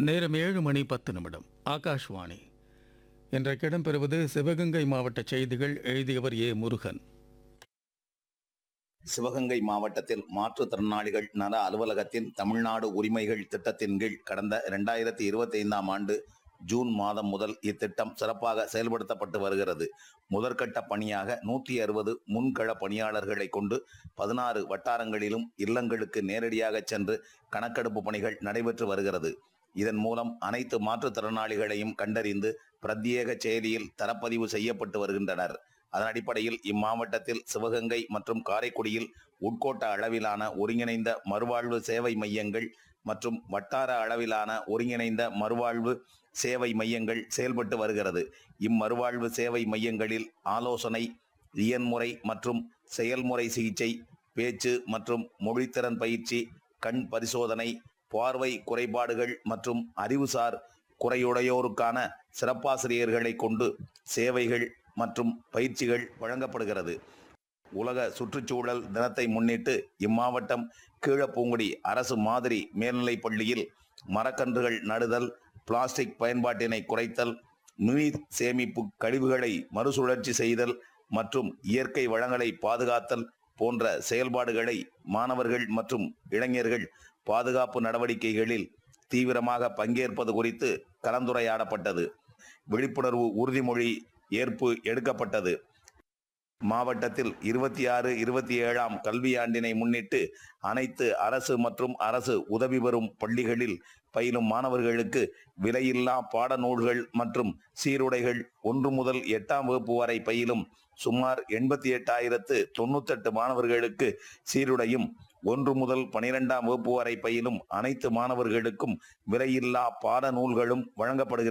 நேரம் ஏழு மணி பத்து நிமிடம் ஆகாஷ்வாணி இன்றைக்கு இடம்பெறுவது சிவகங்கை மாவட்ட செய்திகள் எழுதியவர் ஏ முருகன் சிவகங்கை மாவட்டத்தில் மாற்றுத்திறனாளிகள் நல அலுவலகத்தின் தமிழ்நாடு உரிமைகள் திட்டத்தின் கீழ் கடந்த இரண்டாயிரத்தி இருபத்தி ஐந்தாம் ஆண்டு ஜூன் மாதம் முதல் இத்திட்டம் சிறப்பாக செயல்படுத்தப்பட்டு வருகிறது முதற்கட்ட பணியாக நூற்றி அறுபது முன்கள பணியாளர்களை கொண்டு பதினாறு வட்டாரங்களிலும் இல்லங்களுக்கு நேரடியாக சென்று கணக்கெடுப்பு பணிகள் நடைபெற்று வருகிறது இதன் மூலம் அனைத்து மாற்றுத்திறனாளிகளையும் கண்டறிந்து பிரத்யேக செயலியில் தரப்பதிவு செய்யப்பட்டு வருகின்றனர் அதன் அடிப்படையில் இம்மாவட்டத்தில் சிவகங்கை மற்றும் காரைக்குடியில் உட்கோட்ட அளவிலான ஒருங்கிணைந்த மறுவாழ்வு சேவை மையங்கள் மற்றும் வட்டார அளவிலான ஒருங்கிணைந்த மறுவாழ்வு சேவை மையங்கள் செயல்பட்டு வருகிறது இம்மறுவாழ்வு சேவை மையங்களில் ஆலோசனை இயன்முறை மற்றும் செயல்முறை சிகிச்சை பேச்சு மற்றும் மொழித்திறன் பயிற்சி கண் பரிசோதனை பார்வை குறைபாடுகள் மற்றும் அறிவுசார் குறையுடையோருக்கான சிறப்பாசிரியர்களை கொண்டு சேவைகள் மற்றும் பயிற்சிகள் வழங்கப்படுகிறது உலக சுற்றுச்சூழல் தினத்தை முன்னிட்டு இம்மாவட்டம் கீழப்பூங்குடி அரசு மாதிரி மேல்நிலைப் பள்ளியில் மரக்கன்றுகள் நடுதல் பிளாஸ்டிக் பயன்பாட்டினை குறைத்தல் நீர் சேமிப்பு கழிவுகளை மறுசுழற்சி செய்தல் மற்றும் இயற்கை வளங்களை பாதுகாத்தல் போன்ற செயல்பாடுகளை மாணவர்கள் மற்றும் இளைஞர்கள் பாதுகாப்பு நடவடிக்கைகளில் தீவிரமாக பங்கேற்பது குறித்து கலந்துரையாடப்பட்டது விழிப்புணர்வு உறுதிமொழி ஏற்பு எடுக்கப்பட்டது மாவட்டத்தில் இருபத்தி ஆறு இருபத்தி ஏழாம் கல்வியாண்டினை முன்னிட்டு அனைத்து அரசு மற்றும் அரசு உதவி பெறும் பள்ளிகளில் பயிலும் மாணவர்களுக்கு விலையில்லா பாடநூல்கள் மற்றும் சீருடைகள் ஒன்று முதல் எட்டாம் வகுப்பு வரை பயிலும் சுமார் எண்பத்தி எட்டாயிரத்து தொண்ணூத்தெட்டு மாணவர்களுக்கு சீருடையும் ஒன்று முதல் பனிரெண்டாம் வகுப்பு வரை பயிலும் அனைத்து மாணவர்களுக்கும் விலையில்லா பாடநூல்களும் வழங்கப்படுகிறது